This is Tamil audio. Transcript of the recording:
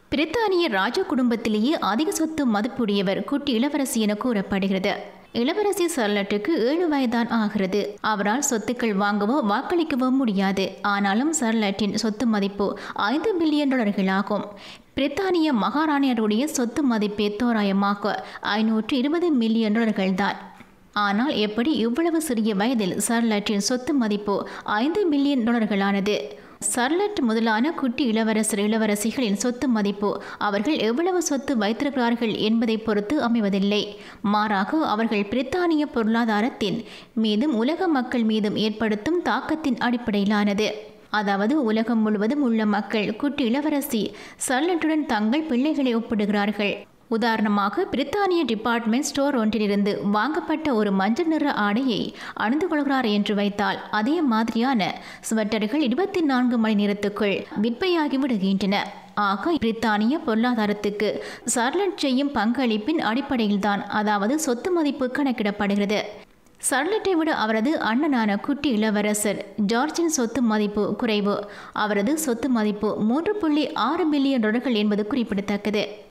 பிரித்தானிய ராஜ குடும்பத்திலேயே அதிக சொத்து மதிப்புடையவர் குட்டி இளவரசி என கூறப்படுகிறது இளவரசி சர்லட்டுக்கு ஏழு வயதான் ஆகிறது அவரால் சொத்துக்கள் வாங்கவோ வாக்களிக்கவோ முடியாது ஆனாலும் சர்லட்டின் சொத்து மதிப்பு ஐந்து பில்லியன் டாலர்கள் ஆகும் பிரித்தானிய மகாராணியருடைய சொத்து மதிப்பே தோராயமாக ஐநூற்று இருபது மில்லியன் டாலர்கள் தான் ஆனால் எப்படி இவ்வளவு சிறிய வயதில் சர்லட்டின் சொத்து மதிப்பு ஐந்து பில்லியன் டாலர்களானது சர்லட் முதலான குட்டி இளவரசர் இளவரசிகளின் சொத்து மதிப்பு அவர்கள் எவ்வளவு சொத்து வைத்திருக்கிறார்கள் என்பதை பொறுத்து அமைவதில்லை மாறாக அவர்கள் பிரித்தானிய பொருளாதாரத்தின் மீதும் உலக மக்கள் மீதும் ஏற்படுத்தும் தாக்கத்தின் அடிப்படையிலானது அதாவது உலகம் முழுவதும் உள்ள மக்கள் குட்டி இளவரசி சர்லட்டுடன் தங்கள் பிள்ளைகளை ஒப்பிடுகிறார்கள் உதாரணமாக பிரித்தானிய டிபார்ட்மெண்ட் ஸ்டோர் ஒன்றிலிருந்து வாங்கப்பட்ட ஒரு மஞ்சள் நிற ஆடையை அணிந்து கொள்கிறார் என்று வைத்தால் அதே மாதிரியான ஸ்வெட்டர்கள் இருபத்தி நான்கு மணி நேரத்துக்குள் விற்பையாகி விடுகின்றன ஆக பிரித்தானிய பொருளாதாரத்துக்கு சர்லட் செய்யும் பங்களிப்பின் அடிப்படையில்தான் அதாவது சொத்து மதிப்பு கணக்கிடப்படுகிறது சர்லட்டை விட அவரது அண்ணனான குட்டி இளவரசர் ஜார்ஜின் சொத்து மதிப்பு குறைவு அவரது சொத்து மதிப்பு மூன்று புள்ளி ஆறு பில்லியன் டாலர்கள் என்பது குறிப்பிடத்தக்கது